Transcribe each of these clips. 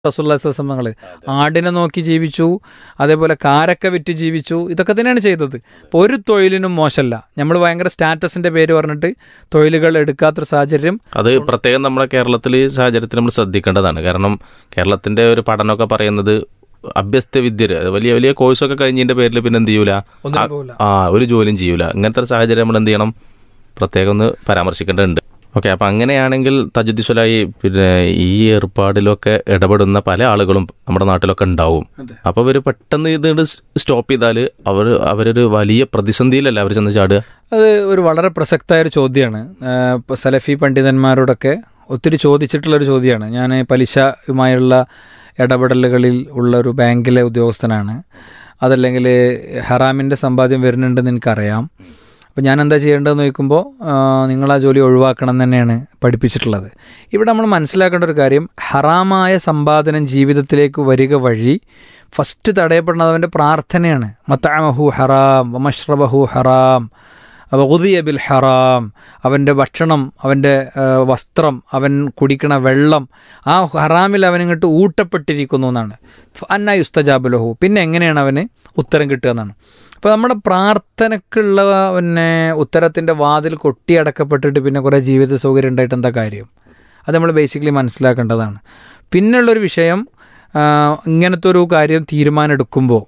റസുല്ലാസ്ലമങ്ങൾ ആടിനെ നോക്കി ജീവിച്ചു അതേപോലെ കാരക്ക വിറ്റ് ജീവിച്ചു ഇതൊക്കെ തന്നെയാണ് ചെയ്തത് അപ്പോൾ ഒരു തൊഴിലിനും മോശമല്ല നമ്മൾ ഭയങ്കര സ്റ്റാറ്റസിന്റെ പേര് പറഞ്ഞിട്ട് തൊഴിലുകൾ എടുക്കാത്തൊരു സാഹചര്യം അത് പ്രത്യേകം നമ്മുടെ കേരളത്തിൽ ഈ സാഹചര്യത്തിൽ നമ്മൾ ശ്രദ്ധിക്കേണ്ടതാണ് കാരണം കേരളത്തിന്റെ ഒരു പഠനമൊക്കെ പറയുന്നത് അഭ്യസ്ത വിദ്യര് അത് വലിയ വലിയ കോഴ്സൊക്കെ കഴിഞ്ഞതിന്റെ പേരിൽ പിന്നെ എന്ത് ചെയ്യൂല ഒന്നിനും ആ- പോകില്ല ആ ഒരു ജോലിയും ചെയ്യൂല ഇങ്ങനത്തെ ഒരു സാഹചര്യം നമ്മൾ എന്ത് ചെയ്യണം പ്രത്യേകം ഒന്ന് പരാമർശിക്കേണ്ടതുണ്ട് ഓക്കെ അപ്പൊ അങ്ങനെയാണെങ്കിൽ തജുദ്ദിസ്വലായി പിന്നെ ഈ ഏർപ്പാടിലൊക്കെ ഇടപെടുന്ന പല ആളുകളും നമ്മുടെ നാട്ടിലൊക്കെ ഉണ്ടാവും അതെ. അപ്പൊ അവര് പെട്ടെന്ന് ഇത് സ്റ്റോപ്പ് ചെയ്താല് അവർ അവരൊരു വലിയ പ്രതിസന്ധിയിലല്ല അവർ ചെന്ന് ചാടുക അത് ഒരു വളരെ പ്രസക്തമായ ഒരു ചോദ്യമാണ് ആഹ് ഇപ്പൊ സലഫി പണ്ഡിതന്മാരോടൊക്കെ ഒത്തിരി ചോദിച്ചിട്ടുള്ളൊരു ചോദ്യമാണ് ഞാൻ പലിശയുമായുള്ള ഇടപെടലുകളിൽ ഉള്ള ഒരു ബാങ്കിലെ ഉദ്യോഗസ്ഥനാണ് അതല്ലെങ്കിൽ ഹറാമിൻ്റെ സമ്പാദ്യം വരുന്നുണ്ടെന്ന് എനിക്കറിയാം അപ്പോൾ ഞാൻ എന്താ ചെയ്യേണ്ടതെന്ന് ചോദിക്കുമ്പോൾ നിങ്ങൾ ആ ജോലി ഒഴിവാക്കണം എന്ന് തന്നെയാണ് പഠിപ്പിച്ചിട്ടുള്ളത് ഇവിടെ നമ്മൾ മനസ്സിലാക്കേണ്ട ഒരു കാര്യം ഹറാമായ സമ്പാദനം ജീവിതത്തിലേക്ക് വരിക വഴി ഫസ്റ്റ് തടയപ്പെടുന്നത് അവൻ്റെ പ്രാർത്ഥനയാണ് മത്താമഹു ഹറാം വമഷ്റബഹു ഹറാം ഉദിയ ബിൽ ഹറാം അവൻ്റെ ഭക്ഷണം അവൻ്റെ ആ, വസ്ത്രം അവൻ കുടിക്കണ വെള്ളം ആ ഹറാമിൽ അവൻ ഇങ്ങോട്ട് ഊട്ടപ്പെട്ടിരിക്കുന്നു എന്നാണ് ഫ- അന്ന യുസ്തജാബുലഹു പിന്നെ എങ്ങനെയാണ് അവന് ഉത്തരം കിട്ടുക എന്നാണ് അപ്പോൾ നമ്മുടെ പ്രാർത്ഥനക്കുള്ള പിന്നെ ഉത്തരത്തിൻ്റെ വാതിൽ കൊട്ടിയടക്കപ്പെട്ടിട്ട് പിന്നെ കുറേ ജീവിത സൗകര്യം ഉണ്ടായിട്ട് എന്താ കാര്യം അത് നമ്മൾ ബേസിക്കലി മനസ്സിലാക്കേണ്ടതാണ് പിന്നുള്ളൊരു വിഷയം ആ, ഇങ്ങനത്തെ ഒരു കാര്യം തീരുമാനം എടുക്കുമ്പോൾ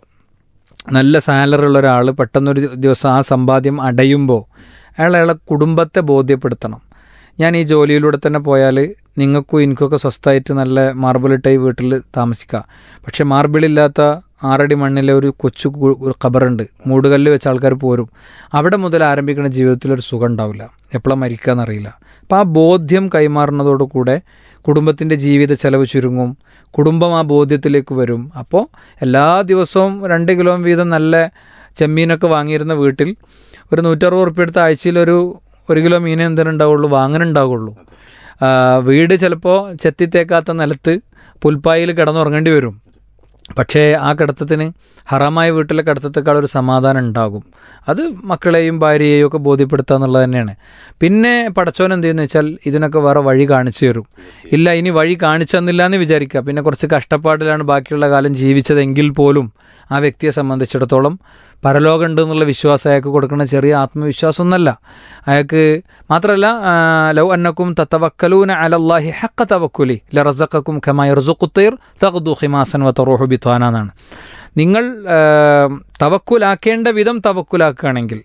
നല്ല സാലറി ഉള്ള ഒരാൾ പെട്ടെന്നൊരു ദിവസം ആ സമ്പാദ്യം അടയുമ്പോൾ അയാൾ അയാളെ കുടുംബത്തെ ബോധ്യപ്പെടുത്തണം ഞാൻ ഈ ജോലിയിലൂടെ തന്നെ പോയാൽ നിങ്ങൾക്കും എനിക്കൊക്കെ സ്വസ്ഥമായിട്ട് നല്ല മാർബിളിട്ടായി വീട്ടിൽ താമസിക്കാം പക്ഷെ മാർബിളില്ലാത്ത ആറടി മണ്ണിലെ ഒരു കൊച്ചു കു- ഒരു ഖബറുണ്ട് മൂടുകല്ല് വെച്ച ആൾക്കാർ പോരും അവിടെ മുതൽ ആരംഭിക്കുന്ന ജീവിതത്തിൽ ഒരു സുഖം ഉണ്ടാവില്ല എപ്പോഴാണ് മരിക്കാന്നറിയില്ല അപ്പോൾ ആ ബോധ്യം കൈമാറുന്നതോടുകൂടെ കുടുംബത്തിൻ്റെ ജീവിത ചെലവ് ചുരുങ്ങും കുടുംബം ആ ബോധ്യത്തിലേക്ക് വരും അപ്പോൾ എല്ലാ ദിവസവും രണ്ട് കിലോ വീതം നല്ല ചെമ്മീനൊക്കെ വാങ്ങിയിരുന്ന വീട്ടിൽ ഒരു നൂറ്ററുപത് ഉറുപ്പ്യ എടുത്ത ആഴ്ചയിലൊരു ഒരു കിലോ മീൻ എന്തിനും ഉണ്ടാവുള്ളൂ വാങ്ങാനുണ്ടാവുള്ളൂ ആ, വീട് ചിലപ്പോൾ ചെത്തിത്തേക്കാത്ത നിലത്ത് പുൽപ്പായിൽ കിടന്നുറങ്ങേണ്ടി വരും പക്ഷേ ആ കിടത്തത്തിന് ഹറാമായ വീട്ടിലെ കിടത്തത്തേക്കാൾ ഒരു സമാധാനം ഉണ്ടാകും അത് മക്കളെയും ഭാര്യയെയും ഒക്കെ ബോധ്യപ്പെടുത്തുക എന്നുള്ളത് തന്നെയാണ് പിന്നെ പടച്ചോൻ എന്ത് ചെയ്യുന്ന വെച്ചാൽ ഇതിനൊക്കെ വേറെ വഴി കാണിച്ചു തരും ഇല്ല ഇനി വഴി കാണിച്ചു തന്നില്ല എന്ന് വിചാരിക്കുക പിന്നെ കുറച്ച് കഷ്ടപ്പാടിലാണ് ബാക്കിയുള്ള കാലം ജീവിച്ചതെങ്കിൽ പോലും ആ വ്യക്തിയെ സംബന്ധിച്ചിടത്തോളം പരലോകം ഉണ്ട് എന്നുള്ള വിശ്വാസം അയാൾക്ക് കൊടുക്കുന്ന ചെറിയ ആത്മവിശ്വാസമൊന്നല്ല അയാൾക്ക് മാത്രമല്ല ആ, ലൗ അന്നക്കും തത്തവക്കലൂന അലല്ലാഹി ഹക്ക തവക്കുലി ലറസക്കും ഖമായ റുസുഖുത്തീർ തഖ്ദു ഖിമാസൻ വ തറൂഹു ബിത്വാന എന്നാണ് നിങ്ങൾ ആ, തവക്കുലാക്കേണ്ട വിധം തവക്കുലാക്കുകയാണെങ്കിൽ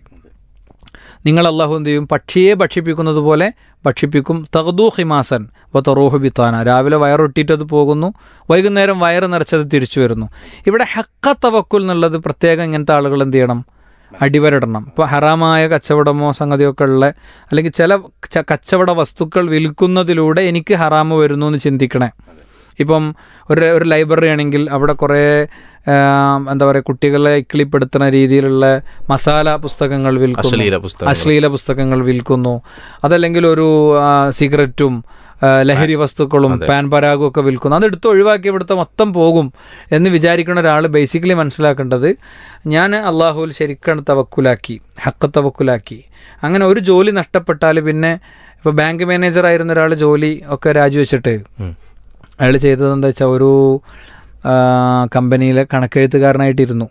നിങ്ങൾ അള്ളാഹു എന്ത് ചെയ്യും പക്ഷിയെ ഭക്ഷിപ്പിക്കുന്നത് പോലെ ഭക്ഷിപ്പിക്കും തഗ്ദൂ ഹിമാസൻ വത്തറൂഹു ബിത്താന രാവിലെ വയറൊട്ടിയിട്ടത് പോകുന്നു വൈകുന്നേരം വയറ് നിറച്ചത് തിരിച്ചു വരുന്നു ഇവിടെ ഹക്ക തവക്കുൽ എന്നുള്ളത് പ്രത്യേകം ഇങ്ങനത്തെ ആളുകൾ എന്ത് ചെയ്യണം അടിവരടണം ഇപ്പോൾ ഹറാമായ കച്ചവടമോ സംഗതിയൊക്കെ ഉള്ള അല്ലെങ്കിൽ ചില ച- കച്ചവട വസ്തുക്കൾ വിൽക്കുന്നതിലൂടെ എനിക്ക് ഹറാമ് വരുന്നു എന്ന് ചിന്തിക്കണേ ഇപ്പം ഒരു ഒരു ലൈബ്രറി ആണെങ്കിൽ അവിടെ കുറേ ആ, എന്താ പറയുക കുട്ടികളെ ഇക്കിളിപ്പെടുത്തുന്ന രീതിയിലുള്ള മസാല പുസ്തകങ്ങൾ വിൽക്കുന്നു അശ്ലീല പുസ്തകം അശ്ലീല പുസ്തകങ്ങൾ വിൽക്കുന്നു അതല്ലെങ്കിൽ ഒരു ആ, സിഗരറ്റും ആ, ലഹരി വസ്തുക്കളും പാൻ പരാഗും ഒക്കെ വിൽക്കുന്നു അതെടുത്ത് ഒഴിവാക്കി ഇവിടുത്തെ മൊത്തം പോകും എന്ന് വിചാരിക്കുന്ന ഒരാൾ ബേസിക്കലി മനസ്സിലാക്കേണ്ടത് ഞാൻ അള്ളാഹുൽ ശരിക്കാണ് തവക്കുലാക്കി ഹക്ക തവക്കുലാക്കി അങ്ങനെ ഒരു ജോലി നഷ്ടപ്പെട്ടാൽ പിന്നെ ഇപ്പോൾ ബാങ്ക് മാനേജർ ആയിരുന്ന ഒരാൾ ജോലി ഒക്കെ രാജിവെച്ചിട്ട് ഉം. അയാൾ ചെയ്തത് എന്താ വെച്ചാൽ ഒരു ആ, കമ്പനിയിലെ കണക്കെഴുത്തുകാരനായിട്ടിരുന്നു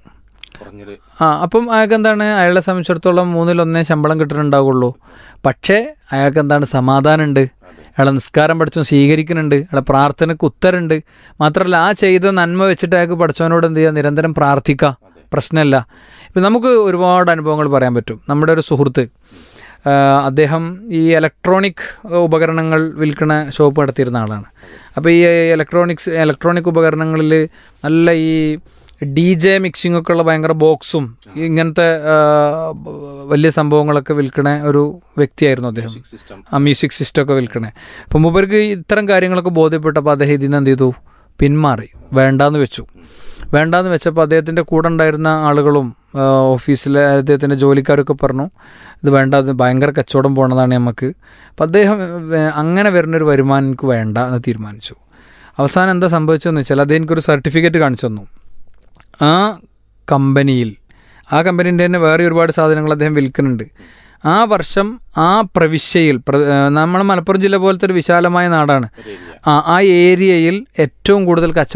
ആ അപ്പം അയാൾക്ക് എന്താണ് അയാളെ സംബന്ധിച്ചിടത്തോളം മൂന്നിലൊന്നേ ശമ്പളം കിട്ടുന്നുണ്ടാവുള്ളൂ പക്ഷേ അയാൾക്ക് എന്താണ് സമാധാനമുണ്ട് അയാളെ നിസ്കാരം പഠിച്ചും സ്വീകരിക്കുന്നുണ്ട് അയാളെ പ്രാർത്ഥനയ്ക്ക് ഉത്തരമുണ്ട് മാത്രമല്ല ആ ചെയ്ത നന്മ വെച്ചിട്ട് അയാൾക്ക് പഠിച്ചവനോട് എന്ത് ചെയ്യുക നിരന്തരം പ്രാർത്ഥിക്കാം പ്രശ്നമല്ല ഇപ്പം നമുക്ക് ഒരുപാട് അനുഭവങ്ങൾ പറയാൻ പറ്റും നമ്മുടെ ഒരു സുഹൃത്ത് ആ, അദ്ദേഹം ഈ ഇലക്ട്രോണിക് ഉപകരണങ്ങൾ വിൽക്കുന്ന ഷോപ്പ് നടത്തിയിരുന്ന ആളാണ് അപ്പോൾ ഈ ഇലക്ട്രോണിക്സ് ഇലക്ട്രോണിക് ഉപകരണങ്ങളിൽ നല്ല ഈ ഡി ജെ മിക്സിംഗ് ഒക്കെ ഉള്ള ഭയങ്കര ബോക്സും ഇങ്ങനത്തെ ആ, വലിയ സംഭവങ്ങളൊക്കെ വിൽക്കണ ഒരു വ്യക്തിയായിരുന്നു അദ്ദേഹം ആ മ്യൂസിക് സിസ്റ്റം ഒക്കെ വിൽക്കണേ അപ്പം മൂപ്പർക്ക് ഇത്തരം കാര്യങ്ങളൊക്കെ ബോധ്യപ്പെട്ടപ്പോൾ അദ്ദേഹം ഇതിൽ നിന്ന് എന്ത് ചെയ്തു പിന്മാറി വേണ്ടാന്ന് വെച്ചു വേണ്ടാന്ന് വെച്ചപ്പോൾ അദ്ദേഹത്തിൻ്റെ കൂടെ ഉണ്ടായിരുന്ന ആളുകളും ആ, ഓഫീസിലെ അദ്ദേഹത്തിൻ്റെ ജോലിക്കാരൊക്കെ പറഞ്ഞു ഇത് വേണ്ട അത് ഭയങ്കര കച്ചവടം പോണതാണ് നമുക്ക് അപ്പം അദ്ദേഹം ഏ, അങ്ങനെ വരുന്നൊരു വരുമാനം എനിക്ക് വേണ്ട എന്ന് തീരുമാനിച്ചു അവസാനം എന്താ സംഭവിച്ചതെന്ന് വെച്ചാൽ അദ്ദേഹം എനിക്കൊരു സർട്ടിഫിക്കറ്റ് കാണിച്ചു തന്നു ആ കമ്പനിയിൽ ആ കമ്പനീൻ്റെ തന്നെ വേറെ ഒരുപാട് സാധനങ്ങൾ അദ്ദേഹം വിൽക്കുന്നുണ്ട് ആ വർഷം ആ പ്രവിശ്യയിൽ പ്ര- ആ, നമ്മുടെ മലപ്പുറം ജില്ല പോലത്തെ ഒരു വിശാലമായ നാടാണ് ആ ആ ഏരിയയിൽ ഏറ്റവും കൂടുതൽ കച്ചവടം